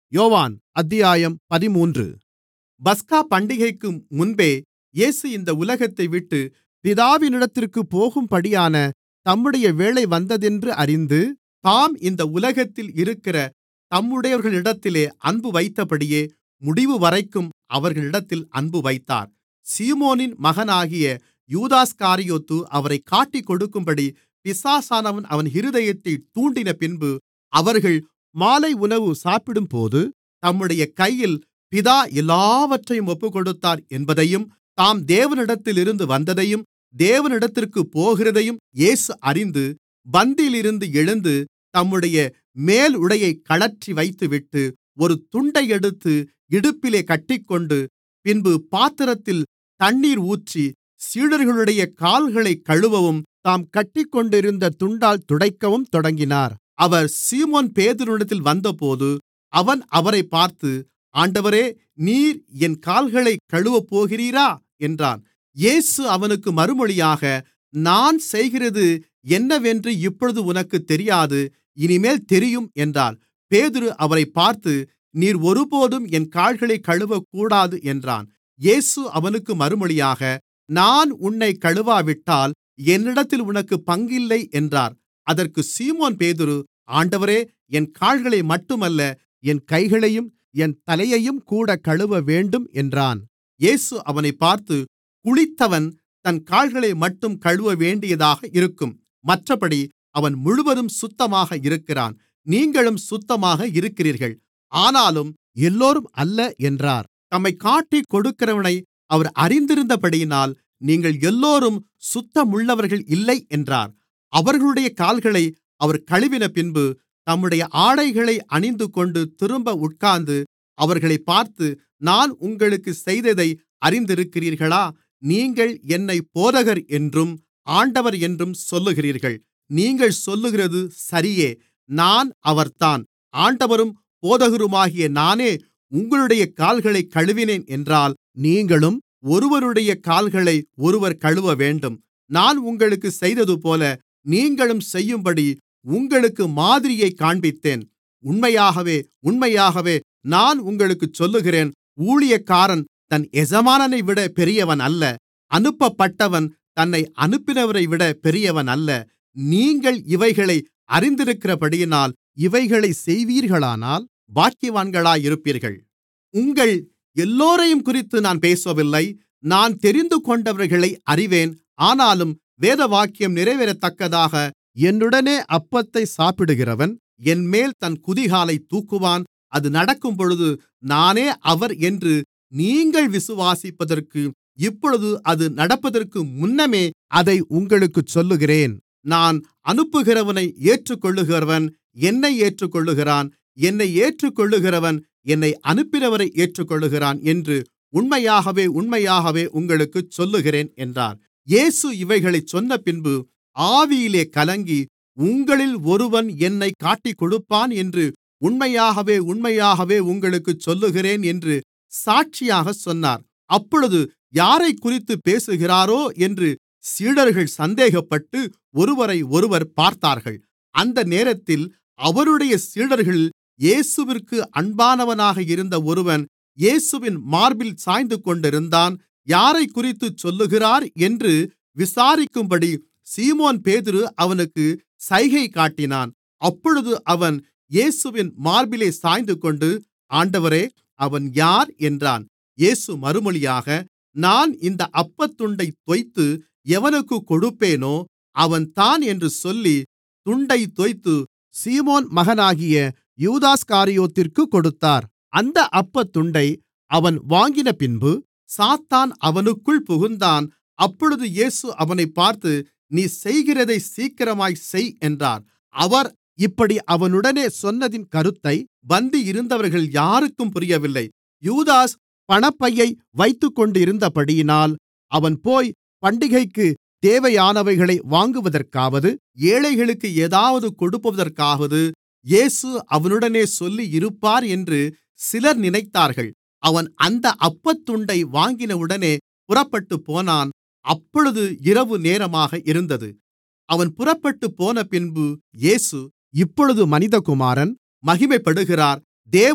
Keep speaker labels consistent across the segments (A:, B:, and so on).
A: யோவான் அத்தியாயம் பதிமூன்று
B: பஸ்கா பண்டிகைக்கு முன்பே இயேசு இந்த உலகத்தைவிட்டு பிதாவினிடத்திற்குப் போகும்படியான தம்முடைய வேளை வந்ததென்று அறிந்து தாம் இந்த உலகத்தில் இருக்கிற தம்முடையவர்களிடத்திலே அன்பு வைத்தபடியே முடிவுவரைக்கும் அவர்களிடத்தில் அன்பு வைத்தார் சீமோனின் மகனாகிய யூதாஸ்காரியோத்து அவரைக் காட்டிக்கொடுக்கும்படி பிசாசானவன் அவன் இருதயத்தைத் தூண்டினபின்பு அவர்கள் மாலை உணவு சாப்பிடும்போது தம்முடைய கையில் பிதா எல்லாவற்றையும் ஒப்புக்கொடுத்தார் என்பதையும் தாம் தேவனிடத்திலிருந்து வந்ததையும் தேவனிடத்திற்குப் போகிறதையும் இயேசு அறிந்து பந்தியிலிருந்து எழுந்து தம்முடைய மேலுடையைக் கழற்றி வைத்துவிட்டு ஒரு துண்டை எடுத்து இடுப்பிலே கட்டிக்கொண்டு பின்பு பாத்திரத்தில் தண்ணீர் ஊற்றி சீடர்களுடைய கால்களைக் கழுவவும் தாம் கட்டிக்கொண்டிருந்த துண்டால் துடைக்கவும் தொடங்கினார் அவர் சீமோன் பேதுருவினிடத்தில் வந்தபோது அவன் அவரைப் பார்த்து ஆண்டவரே நீர் என் கால்களைக் கழுவப்போகிறீரா என்றான் இயேசு அவனுக்கு மறுமொழியாக நான் செய்கிறது என்னவென்று இப்பொழுது உனக்குத் தெரியாது இனிமேல் தெரியும் என்றார் பேதுரு அவரைப் பார்த்து நீர் ஒருபோதும் என் கால்களைக் கழுவக்கூடாது என்றான் இயேசு அவனுக்கு மறுமொழியாக நான் உன்னைக் கழுவாவிட்டால் என்னிடத்தில் உனக்குப் பங்கில்லை என்றார் அதற்கு சீமோன் பேதுரு ஆண்டவரே என் கால்களை மட்டுமல்ல என் கைகளையும் என் தலையையும் கூட கழுவவேண்டும் என்றான் இயேசு அவனைப் பார்த்து குளித்தவன் தன் கால்களைமட்டும் கழுவவேண்டியதாக இருக்கும் மற்றப்படி அவன் முழுவதும் சுத்தமாக இருக்கிறான் நீங்களும் சுத்தமாக இருக்கிறீர்கள் ஆனாலும் எல்லோரும் அல்ல என்றார் தம்மைக் காட்டிக்கொடுக்கிறவனை அவர் அறிந்திருந்தபடியினால் நீங்கள் எல்லோரும் சுத்தமுள்ளவர்கள் இல்லை என்றார் அவர்களுடைய கால்களை அவர் கழுவினபின்பு தம்முடைய ஆடைகளை அணிந்துகொண்டு திரும்ப உட்கார்ந்து அவர்களைப் பார்த்து நான் உங்களுக்குச் செய்ததை அறிந்திருக்கிறீர்களா நீங்கள் என்னைப் போதகர் என்றும் ஆண்டவர் என்றும் சொல்லுகிறீர்கள் நீங்கள் சொல்லுகிறது சரியே நான் அவர்தான் ஆண்டவரும் போதகருமாகிய நானே உங்களுடைய கால்களைக் கழுவினேன் என்றால் நீங்களும் ஒருவருடைய கால்களை ஒருவர் கழுவவேண்டும் நான் உங்களுக்குச் செய்ததுபோல நீங்களும் செய்யும்படி உங்களுக்கு மாதிரியைக் காண்பித்தேன் உண்மையாகவே உண்மையாகவே நான் உங்களுக்குச் சொல்லுகிறேன் ஊழியக்காரன் தன் எஜமானனைவிட பெரியவன் அல்ல அனுப்பப்பட்டவன் தன்னை அனுப்பினவரைவிட பெரியவன் அல்ல நீங்கள் இவைகளை அறிந்திருக்கிறபடியினால் இவைகளைச் செய்வீர்களானால் பாக்கியவான்களாயிருப்பீர்கள் உங்கள் எல்லோரையும் குறித்து நான் பேசவில்லை நான் தெரிந்துகொண்டவர்களை அறிவேன் ஆனாலும் வேதவாக்கியம் நிறைவேறத்தக்கதாக என்னுடனே அப்பத்தை சாப்பிடுகிறவன் என்மேல் தன் குதிகாலைத் தூக்குவான் அது நடக்கும்பொழுது நானே அவர் என்று நீங்கள் விசுவாசிப்பதற்கு இப்பொழுது அது நடப்பதற்கு முன்னமே அதை உங்களுக்குச் சொல்லுகிறேன் நான் அனுப்புகிறவனை ஏற்றுக்கொள்ளுகிறவன் என்னை ஏற்றுக்கொள்ளுகிறான் என்னை ஏற்றுக்கொள்ளுகிறவன் என்னை அனுப்பினவரை ஏற்றுக்கொள்ளுகிறான் என்று உண்மையாகவே உண்மையாகவே உங்களுக்குச் சொல்லுகிறேன் என்றார் இயேசு இவைகளைச் சொன்னபின்பு ஆவியிலே கலங்கி உங்களில் ஒருவன் என்னைக் காட்டிக்கொடுப்பான் என்று உண்மையாகவே உண்மையாகவே உங்களுக்குச் சொல்லுகிறேன் என்று சாட்சியாகச் சொன்னார் அப்பொழுது யாரைக்குறித்துப் பேசுகிறாரோ என்று சீடர்கள் சந்தேகப்பட்டு ஒருவரையொருவர் பார்த்தார்கள் அந்த நேரத்தில் அவருடைய சீடர்களில் இயேசுவிற்கு அன்பானவனாக இருந்த ஒருவன் இயேசுவின் மார்பில் சாய்ந்துகொண்டிருந்தான் யாரைக்குறித்துச் சொல்லுகிறார் என்று விசாரிக்கும்படி சீமோன் பேதுரு அவனுக்கு சைகை காட்டினான் அப்பொழுது அவன் இயேசுவின் மார்பிலே சாய்ந்துகொண்டு ஆண்டவரே அவன் யார் என்றான் இயேசு மறுமொழியாக நான் இந்த அப்பத்துண்டைத் தோய்த்து எவனுக்குக் கொடுப்பேனோ அவன்தான் என்று சொல்லி துண்டைத் தோய்த்து சீமோன் மகனாகிய யூதாஸ்காரியோத்திற்குக் கொடுத்தார் அந்த அப்பத்துண்டை அவன் வாங்கினபின்பு சாத்தான் அவனுக்குள் புகுந்தான் அப்பொழுது இயேசு அவனைப் பார்த்து நீ செய்கிறதைச் சீக்கிரமாய்ச் செய் என்றார் அவர் இப்படி அவனுடனே சொன்னதின் கருத்தை பந்தியிருந்தவர்கள் யாருக்கும் புரியவில்லை யூதாஸ் பணப்பையை வைத்துக்கொண்டிருந்தபடியினால் அவன் போய் பண்டிகைக்குத் தேவையானவைகளை வாங்குவதற்காவது ஏழைகளுக்கு ஏதாவது கொடுப்பதற்காவது இயேசு அவனுடனே சொல்லியிருப்பார் என்று சிலர் நினைத்தார்கள் அவன் அந்த அப்பத்துண்டை வாங்கினவுடனே புறப்பட்டுப்போனான் அப்பொழுது இரவு நேரமாக இருந்தது அவன் புறப்பட்டுப்போனபின்பு இயேசு இப்பொழுது மனிதகுமாரன் மகிமைப்படுகிறார் தேவனும்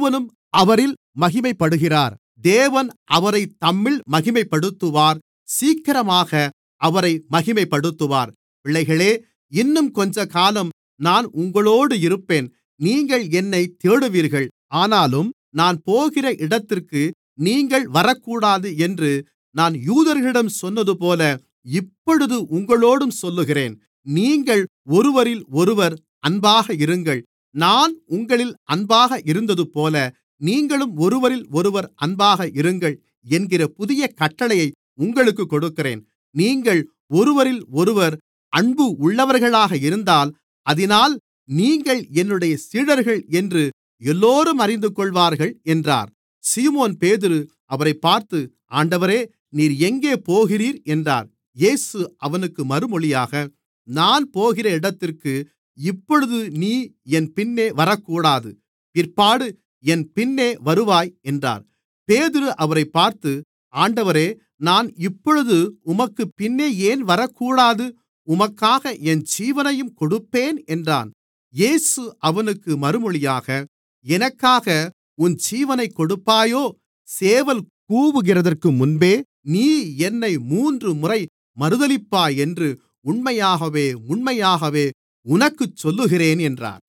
A: அவரில் மகிமைப்படுகிறார்
B: தேவன் அவரைத் தம்மில் மகிமைப்படுத்துவார் சீக்கிரமாக அவரை மகிமைப்படுத்துவார் பிள்ளைகளே இன்னும் கொஞ்சக்காலம் நான் உங்களோடு இருப்பேன் நீங்கள் என்னைத் தேடுவீர்கள் ஆனாலும் நான் போகிற இடத்திற்கு நீங்கள் வரக்கூடாது என்று நான் யூதர்களிடம் சொன்னதுபோல இப்பொழுது உங்களோடும் சொல்லுகிறேன் நீங்கள் ஒருவரிலொருவர் அன்பாக இருங்கள் நான் உங்களில் அன்பாக இருந்ததுபோல நீங்களும் ஒருவரிலொருவர் அன்பாக இருங்கள் என்கிற புதிய கட்டளையை உங்களுக்குக் கொடுக்கிறேன் நீங்கள் ஒருவரிலொருவர் அன்பு உள்ளவர்களாக இருந்தால் அதினால் நீங்கள் என்னுடைய சீடர்கள் என்று எல்லோரும் அறிந்துகொள்வார்கள் என்றார் சீமோன் பேதுரு அவரைப் பார்த்து ஆண்டவரே நீர் எங்கே போகிறீர் என்றார் இயேசு அவனுக்கு மறுமொழியாக நான் போகிற இடத்திற்கு இப்பொழுது நீ என் பின்னே வரக்கூடாது பிற்பாடு என் பின்னே வருவாய் என்றார் பேதுரு அவரைப் பார்த்து ஆண்டவரே நான் இப்பொழுது உமக்குப் பின்னே ஏன் வரக்கூடாது உமக்காக என் ஜீவனையும் கொடுப்பேன் என்றான் இயேசு அவனுக்கு மறுமொழியாக எனக்காக உன் ஜீவனைக் கொடுப்பாயோ சேவல் கூவுகிறதற்கு முன்பே நீ என்னை மூன்றுமுறை மறுதலிப்பாய் என்று உண்மையாகவே உண்மையாகவே உனக்குச் சொல்லுகிறேன் என்றார்